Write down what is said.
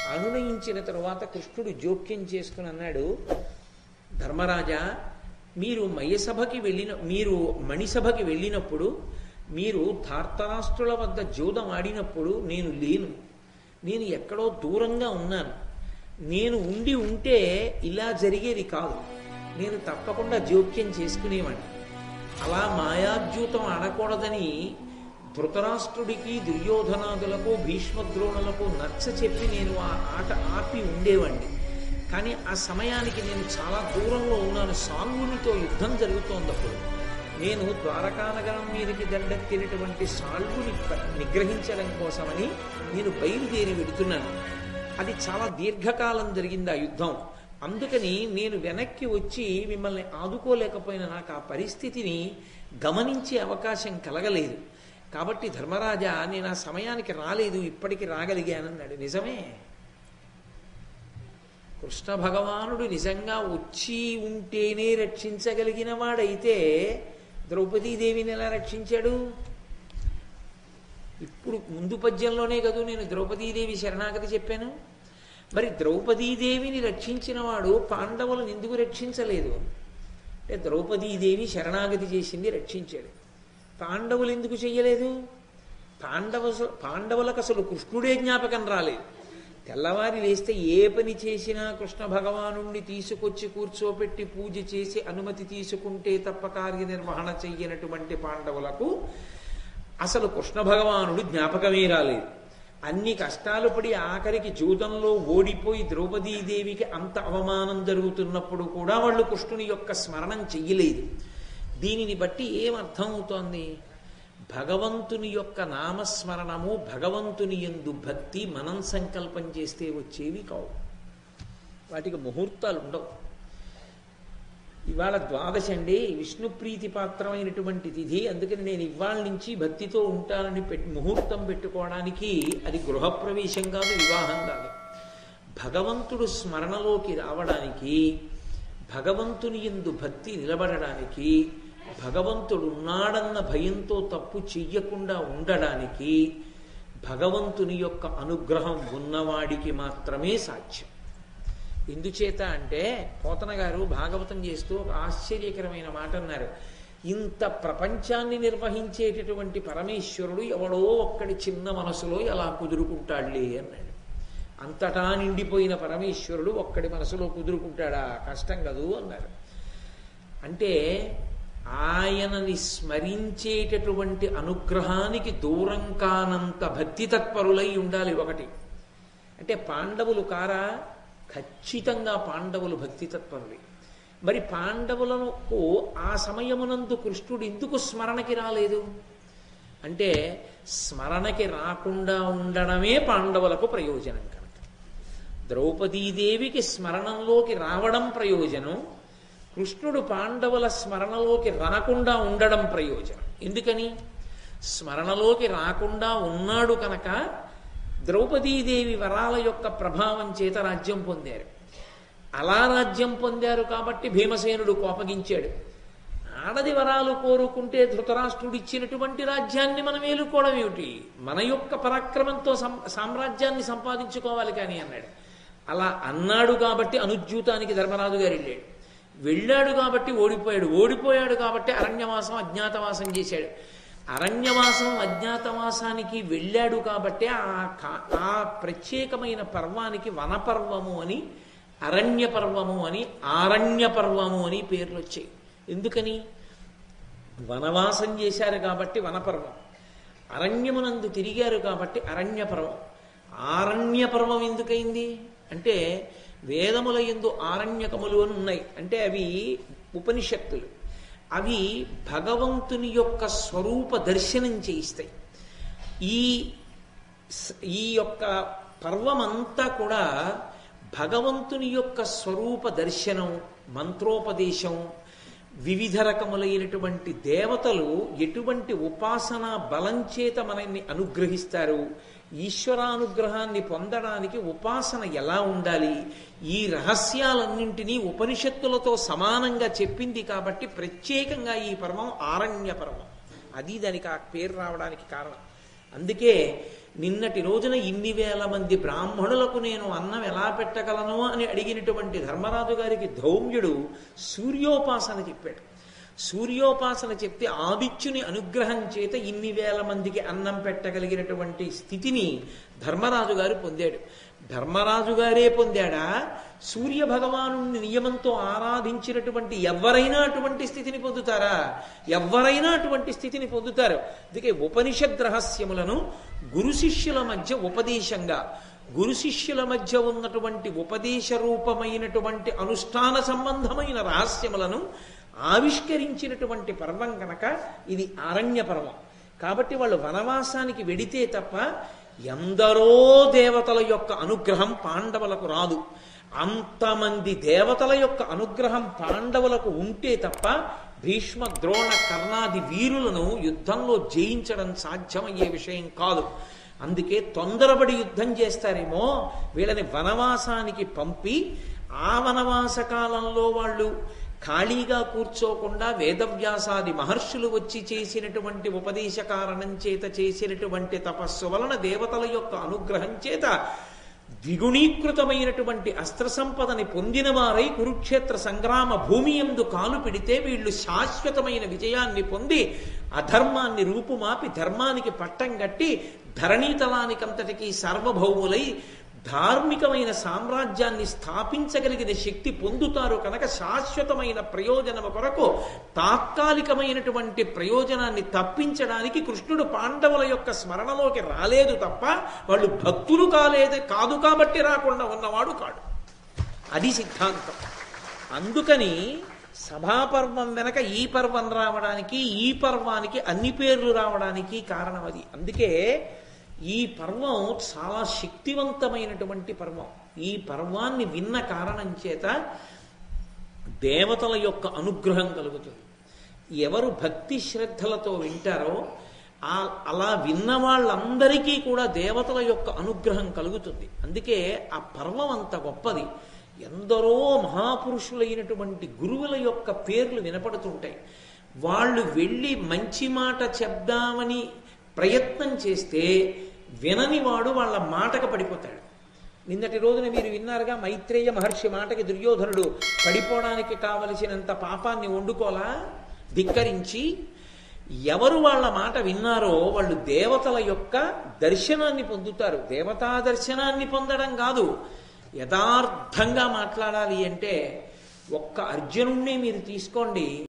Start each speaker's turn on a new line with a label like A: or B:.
A: అనునయించిన తరువాత కృష్ణుడు జోక్యం చేసుకుని అన్నాడు ధర్మరాజా మీరు మయసభకి వెళ్ళిన మీరు మణిసభకి వెళ్ళినప్పుడు మీరు ధార్తరాష్ట్రుల వద్ద జూదం ఆడినప్పుడు నేను లేను నేను ఎక్కడో దూరంగా ఉన్నాను నేను ఉండి ఉంటే ఇలా జరిగేది కాదు నేను తప్పకుండా జోక్యం చేసుకునేవాడిని అలా మాయాద్యూతం ఆడకూడదని ధృతరాష్ట్రుడికి దుర్యోధనాదులకు భీష్మద్రోణులకు నచ్చ చెప్పి నేను ఆ ఆట ఆపి ఉండేవాడిని కానీ ఆ సమయానికి నేను చాలా దూరంలో ఉన్నాను సాల్వునితో యుద్ధం జరుగుతోంది అప్పుడు నేను ద్వారకానగరం మీదకి దండెత్తినటువంటి సాల్వుని ప- నిగ్రహించడం కోసమని నేను బయలుదేరి వెడుతున్నాను అది చాలా దీర్ఘకాలం జరిగింది ఆ యుద్ధం అందుకని నేను వెనక్కి వచ్చి మిమ్మల్ని ఆదుకోలేకపోయిన నాకు ఆ పరిస్థితిని గమనించే అవకాశం కలగలేదు కాబట్టి ధర్మరాజా నేను ఆ సమయానికి రాలేదు ఇప్పటికి రాగలిగానన్నాడు నిజమే కృష్ణ భగవానుడు నిజంగా వచ్చి ఉంటేనే రక్షించగలిగిన వాడైతే ద్రౌపదీదేవిని ఎలా రక్షించాడు ఇప్పుడు ముందు పద్యంలోనే కదూ నేను ద్రౌపదీదేవి శరణాగతి చెప్పాను మరి ద్రౌపదీదేవిని రక్షించిన వాడు పాండవులను ఎందుకు రక్షించలేదు అంటే ద్రౌపదీదేవి శరణాగతి చేసింది రక్షించాడు పాండవులు ఎందుకు చెయ్యలేదు పాండవ పాండవులకు అసలు కృష్ణుడే జ్ఞాపకం రాలేదు తెల్లవారి లేస్తే ఏ పని చేసినా కృష్ణ భగవానుణ్ణి తీసుకొచ్చి కూర్చోపెట్టి పూజ చేసి అనుమతి తీసుకుంటే తప్ప కార్యనిర్వహణ చెయ్యనటువంటి పాండవులకు అసలు కృష్ణ భగవానుడు జ్ఞాపకమే రాలేదు అన్ని కష్టాలు పడి ఆఖరికి జూదంలో ఓడిపోయి ద్రౌపదీదేవికి అంత అవమానం జరుగుతున్నప్పుడు కూడా వాళ్ళు కృష్ణుని యొక్క స్మరణం చెయ్యలేదు దీనిని బట్టి ఏమర్థం అవుతోంది భగవంతుని యొక్క నామస్మరణము భగవంతుని ఎందు భక్తి మనం సంకల్పం చేస్తే వచ్చేవి కావు వాటికి ముహూర్తాలు ఉండవు ఇవాళ ద్వాదశి అండి విష్ణు ప్రీతి పాత్రమైనటువంటి తిథి అందుకని నేను ఇవాళ నుంచి భక్తితో ఉంటానని పెట్టి ముహూర్తం పెట్టుకోవడానికి అది గృహప్రవేశం కాదు వివాహం కాదు భగవంతుడు స్మరణలోకి రావడానికి భగవంతుని ఎందు భక్తి నిలబడడానికి భగవంతుడు ఉన్నాడన్న భయంతో తప్పు చెయ్యకుండా ఉండడానికి భగవంతుని యొక్క అనుగ్రహం ఉన్నవాడికి మాత్రమే సాధ్యం ఎందుచేత అంటే పోతన గారు భాగవతం చేస్తూ ఒక ఆశ్చర్యకరమైన మాట అన్నారు ఇంత ప్రపంచాన్ని నిర్వహించేటటువంటి పరమేశ్వరుడు ఎవడో ఒక్కడి చిన్న మనసులో ఎలా కుదురుకుంటాడులే అన్నాడు అంతటా నిండిపోయిన పరమేశ్వరుడు ఒక్కడి మనసులో కుదురుకుంటాడా కష్టం కదూ అన్నారు అంటే ఆయనని స్మరించేటటువంటి అనుగ్రహానికి దూరం కానంత భక్తి తత్పరులై ఉండాలి ఒకటి అంటే పాండవులు కారా ఖచ్చితంగా పాండవులు భక్తి తత్పరులే మరి పాండవులకు ఆ సమయమునందు కృష్ణుడు ఎందుకు స్మరణకి రాలేదు అంటే స్మరణకి రాకుండా ఉండడమే పాండవులకు ప్రయోజనం కనుక ద్రౌపదీదేవికి స్మరణంలోకి రావడం ప్రయోజనం కృష్ణుడు పాండవుల స్మరణలోకి రాకుండా ఉండడం ప్రయోజనం ఎందుకని స్మరణలోకి రాకుండా ఉన్నాడు కనుక ద్రౌపదీదేవి వరాల యొక్క ప్రభావం చేత రాజ్యం పొందారు అలా రాజ్యం పొందారు కాబట్టి భీమసేనుడు కోపగించాడు ఆడది వరాలు కోరుకుంటే ధృతరాష్ట్రుడు ఇచ్చినటువంటి రాజ్యాన్ని మనం ఏలుకోవడం ఏమిటి మన యొక్క పరాక్రమంతో సం- సామ్రాజ్యాన్ని సంపాదించుకోవాలి కానీ అన్నాడు అలా అన్నాడు కాబట్టి అనుజ్యూతానికి ధర్మరాజు గారు వెళ్ళాడు వెళ్ళాడు కాబట్టి ఓడిపోయాడు ఓడిపోయాడు కాబట్టి అరణ్యవాసం అజ్ఞాతవాసం చేశాడు అరణ్యవాసం అజ్ఞాతవాసానికి వెళ్ళాడు కాబట్టి ఆ కా- ఆ ప్రత్యేకమైన పర్వానికి వనపర్వము అని అరణ్య పర్వము అని ఆరణ్య పర్వము అని పేర్లు వచ్చాయి ఎందుకని వనవాసం చేశారు కాబట్టి వనపర్వం అరణ్యమునందు తిరిగారు కాబట్టి అరణ్య పర్వం ఆరణ్య పర్వం ఎందుకైంది అంటే వేదముల ఎందు ఆరణ్యకములు అని ఉన్నాయి అంటే అవి ఉపనిషత్తులు అవి భగవంతుని యొక్క స్వరూప దర్శనం చేయిస్తాయి ఈ స- ఈ యొక్క పర్వమంతా కూడా భగవంతుని యొక్క స్వరూప దర్శనం మంత్రోపదేశం వివిధ రకములైనటువంటి దేవతలు ఎటువంటి ఉపాసన బలం చేత మనల్ని అనుగ్రహిస్తారు ఈశ్వరానుగ్రహాన్ని పొందడానికి ఉపాసన ఎలా ఉండాలి ఈ రహస్యాలన్నింటినీ ఉపనిషత్తులతో సమానంగా చెప్పింది కాబట్టి ప్రత్యేకంగా ఈ పర్వం ఆరణ్య పర్వం అది దానికి ఆ పేరు రావడానికి కారణం అందుకే నిన్నటి రోజున ఇన్ని వేల మంది బ్రాహ్మణులకు నేను అన్నం ఎలా పెట్టగలను అని అడిగినటువంటి ధర్మరాజు గారికి ధౌమ్యుడు సూర్యోపాసన చెప్పాడు సూర్యోపాసన చెప్తే ఆదిత్యుని అనుగ్రహం చేత ఇన్ని వేల మందికి అన్నం పెట్టగలిగినటువంటి స్థితిని ధర్మరాజు గారు పొందాడు ధర్మరాజు గారే పొందాడా సూర్య భగవాను నియమంతో ఆరాధించినటువంటి ఎవరైనా అటువంటి స్థితిని పొందుతారా ఎవరైనా అటువంటి స్థితిని పొందుతారు అందుకే ఉపనిషద్ రహస్యములను గురు శిష్యుల మధ్య ఉపదేశంగా గురు శిష్యుల మధ్య ఉన్నటువంటి ఉపదేశ రూపమైనటువంటి అనుష్ఠాన సంబంధమైన రహస్యములను ఆవిష్కరించినటువంటి పర్వం కనుక ఇది అరణ్య పర్వం కాబట్టి వాళ్ళు వనవాసానికి వెడితే తప్ప ఎందరో దేవతల యొక్క అనుగ్రహం పాండవులకు రాదు అంతమంది దేవతల యొక్క అనుగ్రహం పాండవులకు ఉంటే తప్ప భీష్మ ద్రోణ కర్ణాది వీరులను యుద్ధంలో జయించడం సాధ్యమయ్యే విషయం కాదు అందుకే తొందరపడి యుద్ధం చేస్తారేమో వీళ్ళని వనవాసానికి పంపి ఆ వనవాస కాలంలో వాళ్ళు ఖాళీగా కూర్చోకుండా వేదవ్యాసాది మహర్షులు వచ్చి చేసినటువంటి ఉపదేశ కారణం చేత చేసినటువంటి తపస్సు వలన దేవతల యొక్క అనుగ్రహం చేత ద్విగుణీకృతమైనటువంటి అస్త్ర సంపదని పొందిన వారై కురుక్షేత్ర సంగ్రామ భూమి ఎందు కాలు పెడితే వీళ్ళు శాశ్వతమైన విజయాన్ని పొంది అధర్మాన్ని రూపుమాపి ధర్మానికి పట్టం కట్టి ధరణీతలానికంతటికీ సార్వభౌములై ధార్మికమైన సామ్రాజ్యాన్ని స్థాపించగలిగిన శక్తి పొందుతారు కనుక శాశ్వతమైన ప్రయోజనము కొరకు తాత్కాలికమైనటువంటి ప్రయోజనాన్ని తప్పించడానికి కృష్ణుడు పాండవుల యొక్క స్మరణలోకి రాలేదు తప్ప వాళ్ళు భక్తులు కాలేదు కాదు కాబట్టి రాకుండా ఉన్నవాడు కాడు అది సిద్ధాంతం అందుకని సభాపర్వం వెనక ఈ పర్వం రావడానికి ఈ పర్వానికి అన్ని పేర్లు రావడానికి కారణం అది అందుకే ఈ పర్వం చాలా శక్తివంతమైనటువంటి పర్వం ఈ పర్వాన్ని విన్న కారణం చేత దేవతల యొక్క అనుగ్రహం కలుగుతుంది ఎవరు భక్తి శ్రద్ధలతో వింటారో ఆ అలా విన్న వాళ్ళందరికీ కూడా దేవతల యొక్క అనుగ్రహం కలుగుతుంది అందుకే ఆ పర్వం అంత గొప్పది ఎందరో మహాపురుషులైనటువంటి గురువుల యొక్క పేర్లు వినపడుతుంటాయి వాళ్ళు వెళ్ళి మంచి మాట చెప్దామని ప్రయత్నం చేస్తే వినని వాడు వాళ్ళ మాటకు పడిపోతాడు నిన్నటి రోజున మీరు విన్నారుగా మైత్రేయ మహర్షి మాటకి దుర్యోధనుడు పడిపోవడానికి కావలసినంత పాపాన్ని వండుకోలా ధిక్కరించి ఎవరు వాళ్ళ మాట విన్నారో వాళ్ళు దేవతల యొక్క దర్శనాన్ని పొందుతారు దేవతా దర్శనాన్ని పొందడం కాదు యథార్థంగా మాట్లాడాలి అంటే ఒక్క అర్జునుణ్ణి మీరు తీసుకోండి